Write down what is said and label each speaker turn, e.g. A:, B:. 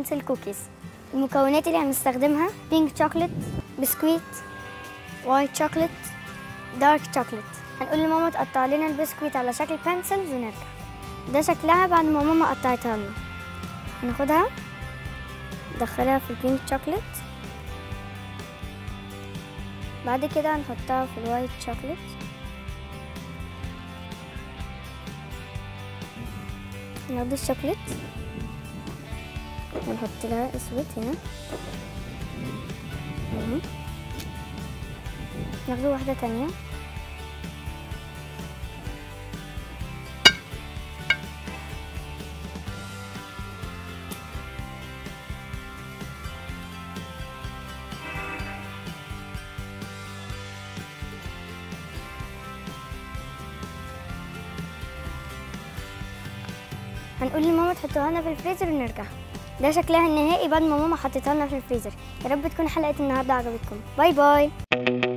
A: بنسل كوكيز المكونات اللي هنستخدمها بينك شوكليت بسكويت وايت شوكليت دارك شوكليت هنقول لماما تقطع لنا البسكويت على شكل بنسلز ونرجع ده شكلها بعد ما ماما قطعتها لنا هناخدها ندخلها في البينك شوكليت بعد كده هنحطها في الوايت شوكليت ناخد الشوكليت ونحط لها اسود هنا اهو. ناخد واحدة تانية هنقول لماما تحطوها لنا في الفريزر ونرجع ده شكلها النهائي بعد ما ماما حطيتها لنا في الفريزر يا رب تكون حلقة النهاردة عجبتكم باي باي